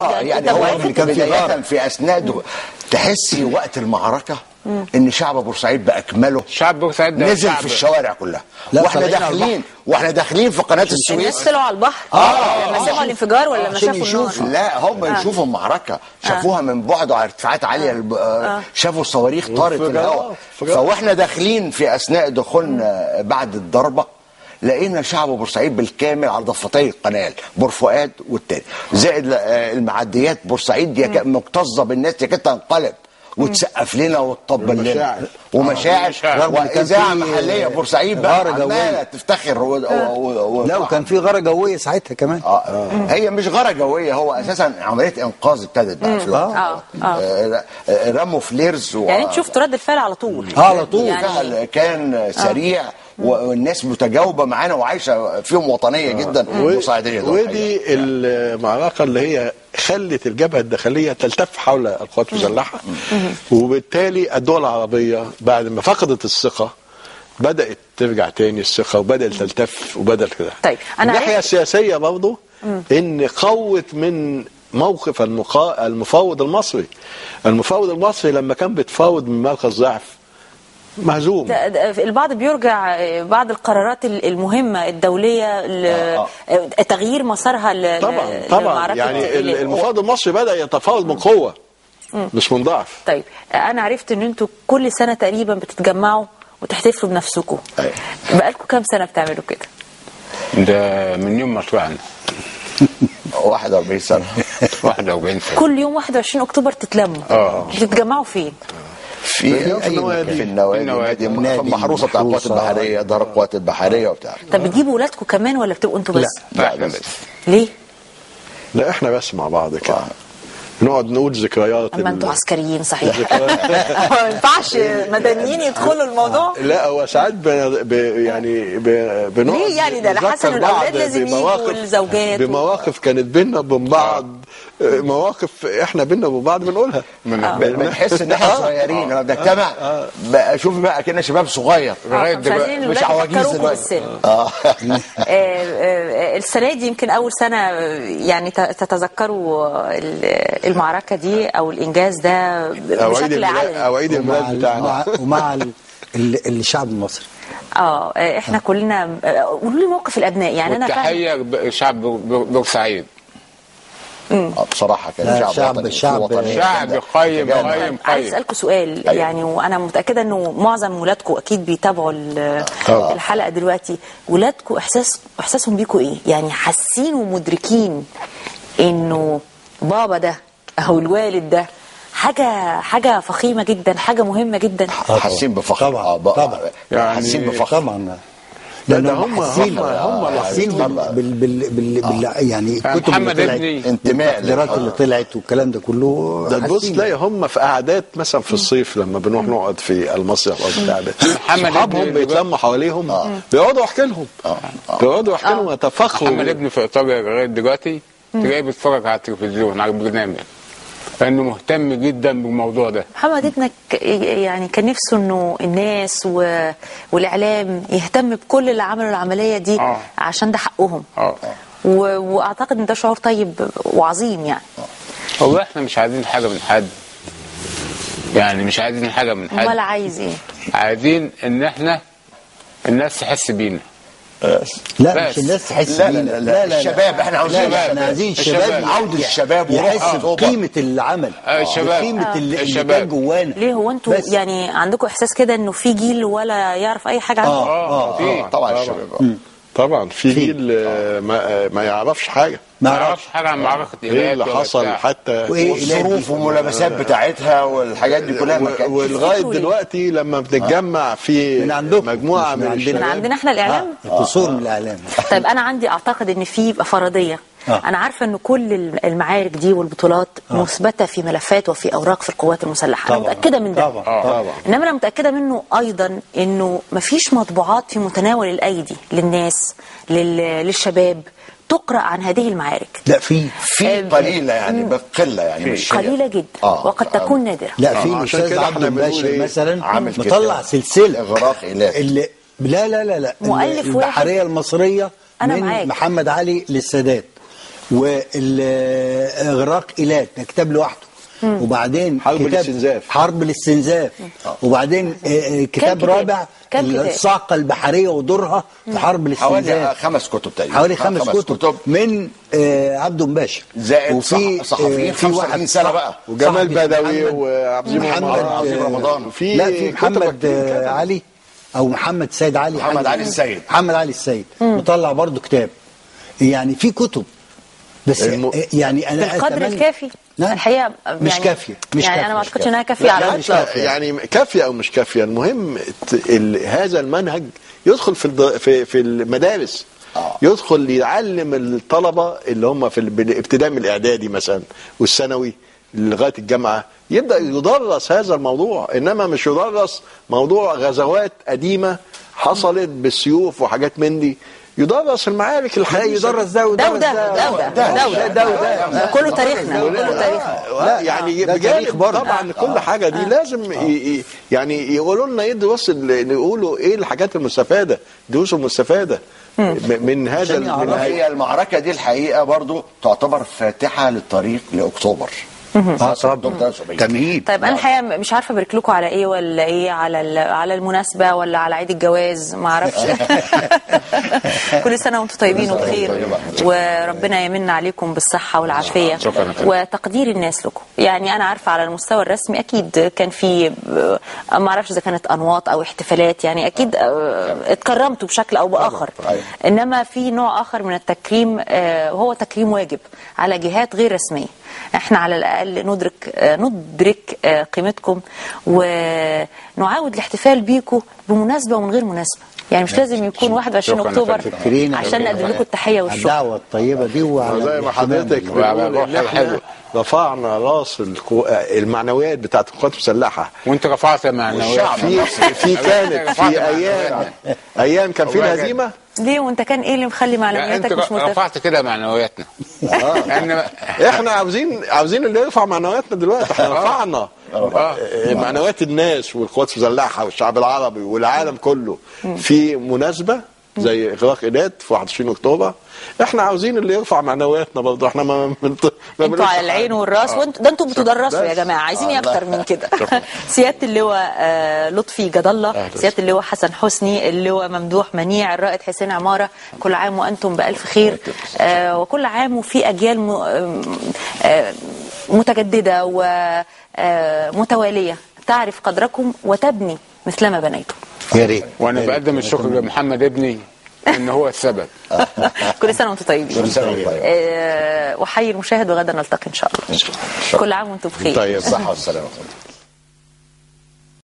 آه، يعني يعني أنت هو موافق؟ اللي كان في بداية غار في اسناده تحسي وقت المعركه ان شعب بورسعيد باكمله شعب بورسعيد ده نزل شعب في الشوارع كلها لا، واحنا طالعين على داخلين واحنا داخلين في قناه الناس السويس طلعوا على البحر آه، لما سمعوا الانفجار ولا لما عشان شافوا يشوفوا. النار لا هم يشوفوا المعركه شافوها من بعد على ارتفاعات عاليه الب- آه، شافوا الصواريخ طارت في انفجار، الهواء انفجار. فواحنا داخلين في اثناء دخولنا بعد الضربه لقينا شعب بورسعيد بالكامل على ضفتي القناه بور فؤاد والتاني زائد آه، المعديات بورسعيد يك- مكتظه بالناس يكاد تنقلب وتسقف لنا وتطبل لنا ومشاعر. ومشاعر ومشاعر. رغم إن كان واذاعه في محليه بورسعيد بقى غارة جوية. عماله تفتخر و... و... و... لا وكان في غاره جويه ساعتها كمان آه. هي مش غاره جويه هو اساسا عمليه انقاذ ابتدت بقى في الوقت آه، آه. آه، آه، رموا فليرز و... يعني انت شفتوا رد الفعل على طول آه، على طول. يعني فعل كان سريع والناس متجاوبه معانا وعايشه فيهم وطنيه جدا و- مساعديه دول الحقيقة. ودي المعركة اللي هي خلت الجبهة الداخلية تلتف حول القوات المسلحة وبالتالي الدول العربية بعد ما فقدت الثقة بدأت ترجع تاني الثقة وبدأت تلتف وبدأت كده طيب، أنا الناحية عرفت- السياسية برضو إن قوت من موقف المقا... المفاوض المصري المفاوض المصري لما كان بيتفاوض من مركز ضعف مهزوم ده- ده البعض بيرجع آه، بعض القرارات ال- المهمة الدولية ل- آه. آه، تغيير مسارها ل- طبعا ل- طبعا لمعركة يعني ال- المفاوض المصري بدأ يتفاوض من قوة مش من ضعف طيب انا عرفت ان انتوا كل سنه تقريبا بتتجمعوا وتحتفلوا بنفسكم أيوة. بقالكم كام سنه بتعملوا كده ده من يوم ما طلعنا 41 سنه 41 سنه كل يوم 21 اكتوبر تتلموا آه. بتتجمعوا فين في في النوادي. في النوادي النوادي. النادي المحروسه بتاع القوات محروسة. البحريه دار القوات البحريه وبتاع طب بتجيبوا ولادكم كمان ولا بتبقوا انتوا بس لا احنا بس بس ليه لا احنا بس مع بعض كده نقعد نقول ذكريات اما ال- انتوا عسكريين صحيح ما ينفعش مدنيين يدخلوا الموضوع لا هو ساعات ب... ب... يعني ب... بنقعد ليه يعني ده؟ أنا نذكر حاسة إن الأولاد بعض لازم يجوا بمواقف- والزوجات و- بمواقف كانت بينا وبين بعض مواقف احنا بينا وبين بعض بنقولها بنحس ان احنا صغيرين لما بنجتمع بقى شوفي بقى كأننا شباب صغير لغايه آه، مش دلوقتي عايزين مش الولاد عواجيز يفكروكوا دلوقتي. بالسن اه آه، آه، السنه دي يمكن اول سنه آه، يعني ت- تتذكروا ال- المعركه دي او الانجاز ده او عيد بشكل الميلاد علني او عيد ومع الميلاد ال- بتاعنا مع ومع ال- ال- الشعب المصري اه آه، احنا كلنا آه، قولوا لي موقف الابناء يعني انا فاهم والتحيه شعب بورسعيد آه، بصراحه كان لا، شعب شعب- وطني شعب- وطني. شعب قيم تجمع. قيم عايز قيم اسالكم سؤال أيوة. يعني وانا متاكده انه معظم ولادكم اكيد بيتابعوا ال- طبعا. الحلقه دلوقتي ولادكم احساس احساسهم بيكم ايه يعني حاسين ومدركين انه بابا ده او الوالد ده حاجه حاجه فخيمه جدا حاجه مهمه جدا حاسين بفخر طبعا، آه، بقى- طبعا. يعني حاسين بفخر طبعا لا، ده لأنهم هم- حاسين هم- هم اللي حاسين بال بال بال بال بال يعني الكتب اللي محمد طلعت ابني انتماء التقديرات للحضارة. اللي طلعت والكلام ده كله ده تبص حاسين. تلاقي هم في قعدات مثلا في الصيف لما بنروح نقعد في المصيف او بتاع ده محمد صحابهم ابني بيتلموا حواليهم بيقعدوا يحكي لهم بيقعدوا يحكي لهم يتفخروا محمد ابني في ايطاليا لغايه دلوقتي تلاقيه بيتفرج على التلفزيون على البرنامج لانه مهتم جدا بالموضوع ده محمد ابنك يعني كان نفسه انه الناس و... والاعلام يهتم بكل اللي عملوا العمليه دي آه. عشان ده حقهم اه و... واعتقد ان ده شعور طيب وعظيم يعني والله احنا مش عايزين حاجه من حد يعني مش عايزين حاجه من امال حد عايز ايه عايزين ان احنا الناس تحس بينا لا بس. مش الناس تحس لا، لا، بينا. لا، لا، الشباب، احنا عاوزين لا، لا، الشباب. احنا عايزين الشباب. الشباب عودة الشباب وروح يحس أكتوبر. بقيمه العمل آه، الشباب. بقيمه اللي, اللي الشباب. كان جوانا ليه هو انتوا بس. يعني عندكم احساس كده انه في جيل ولا يعرف اي حاجه عنه اه في طبعا الشباب آه. طبعا في في. جيل آه، ما, آه، ما يعرفش حاجه ما ما اعرفش يعرفش حاجه عن معركه ايه ايلات اللي ولا حصل بتاع. حتى وايه والظروف والملابسات بتاعتها والحاجات دي كلها ما و- كانتش ولغايه تفتكروا ليه؟ دلوقتي لما بنتجمع في من عندكم مجموعه مش من من عندنا. من الشباب عندنا احنا الاعلام القصور من الاعلام طيب انا عندي اعتقد ان في يبقى فرضيه آه. انا عارفه ان كل المعارك دي والبطولات مثبته في ملفات وفي اوراق في القوات المسلحه انا طبعا. متاكده من ده طبعا طبعا انما انا متاكده منه ايضا انه مفيش مطبوعات في متناول الايدي للناس لل... للشباب تقرا عن هذه المعارك لا في في قليله يعني بقله يعني مش هي. قليله جدا آه. وقد تكون نادره لا في آه، عشان الاستاذ كده عبد احنا بنقول الباشا إيه؟ مثلا عامل مطلع كتاب. سلسله إغراق إلهي. اللي لا لا لا لا مؤلف واحد. البحريه المصريه أنا من معاك. محمد علي للسادات واغراق ايلات ده كتاب لوحده وبعدين حرب كتاب الاستنزاف. حرب الاستنزاف وبعدين آه، آه، كتاب كتاب؟ رابع كام كتاب؟ الصاعقه البحريه ودورها في حرب حوالي الاستنزاف خمس كتب تقريبا حوالي خمس كتب, من آه، عبده مباشر زائد وفي صح- صحفيين آه، في 35 سنة صح- بقى. وجمال صحفي بدوي محمد- وعبد العزيز محمد رمضان. عبد رمضان. في لا في كتب محمد كتير آه، كتب. علي او محمد سيد علي محمد حاجة علي زي- السيد. محمد علي السيد مطلع برضو كتاب يعني في كتب بس الم- آه، يعني انا بالقدر أتمنى- الكافي نعم. الحقيقه مش يعني كافيه مش يعني كافيه انا ما مش اعتقدش انها كافيه لا على حتى مش كافية. يعني كافيه او مش كافيه المهم ت- ال- هذا المنهج يدخل في الد- في في المدارس آه. يدخل يعلم الطلبه اللي هم في ال- بالابتداء من الاعدادي مثلا والثانوي لغايه الجامعه يبدا يدرس هذا الموضوع انما مش يدرس موضوع غزوات قديمه حصلت بالسيوف وحاجات من دي يدرس المعارك لا الحديثه يدرس ده ده وده وده ده وده ده وده ده وده ده كله تاريخنا كله تاريخنا لا يعني ده تاريخ بجانب برضه. طبعا كل حاجه دي لازم ي- ي- يعني يقولوا لنا ايه الدروس اللي يقولوا ايه الحاجات المستفاده الدروس المستفاده م- من هذا عشان ال- من يعرفوا. هذا- هي المعركة دي الحقيقة برضو تعتبر فاتحة للطريق لأكتوبر اه طبعا تمهيد طيب انا الحقيقه مش عارفه ابارك لكم على ايه ولا ايه على ال- على المناسبه ولا على عيد الجواز ما اعرفش كل سنه وانتم طيبين وبخير وربنا يمن عليكم بالصحه والعافيه شكراً. وتقدير الناس لكم يعني انا عارفه على المستوى الرسمي اكيد كان في آه، ما اعرفش اذا كانت انواط او احتفالات يعني اكيد آه، اتكرمتوا بشكل او باخر أيوة. انما في نوع اخر من التكريم آه، وهو تكريم واجب على جهات غير رسميه احنا على الاقل ندرك آه، ندرك آه، قيمتكم ونعاود الاحتفال بيكم بمناسبه ومن غير مناسبه يعني مش لازم يكون 21 شكراً اكتوبر لفكرتك. فكرينا. عشان نقدم لكم التحيه والشكر الدعوه الطيبه دي وعلى زي ما حضرتك وعلى بتقول روح ان احنا حلوة. رفعنا راس القو- المعنويات بتاعت القوات المسلحه وانت رفعت معنويات في في كانت في ايام ايام كان في والله الهزيمه ليه وانت كان ايه اللي مخلي لا، انت معنوياتك مش مرتفعه رفعت كده معنوياتنا لان احنا عاوزين عاوزين اللي يرفع معنوياتنا دلوقتي احنا رفعنا آه. معنويات الناس والقوات المسلحه والشعب العربي والعالم كله في مناسبه زي اغلاق ايلات في 21 اكتوبر احنا عاوزين اللي يرفع معنوياتنا برضه احنا ما ما- ما انتوا بنقولش على العين والراس وانتوا ده انتوا بتدرسوا يا بس. جماعه عايزين ايه اكتر من كده سياده اللواء آه، لطفي جد الله سياده اللواء حسن حسني اللواء ممدوح منيع الرائد حسين عماره كل عام وانتم بالف خير آه، وكل عام وفي اجيال م- آم، آه، متجدده ومتواليه تعرف قدركم وتبني مثلما بنيتم يا ريت وانا بقدم الشكر لمحمد ابني ان هو السبب كل سنه وانتم طيبين كل سنة وانتم طيبين. آه، وحي المشاهد وغدا نلتقي ان شاء الله كل عام وانتم بخير طيب الصحة والسلامة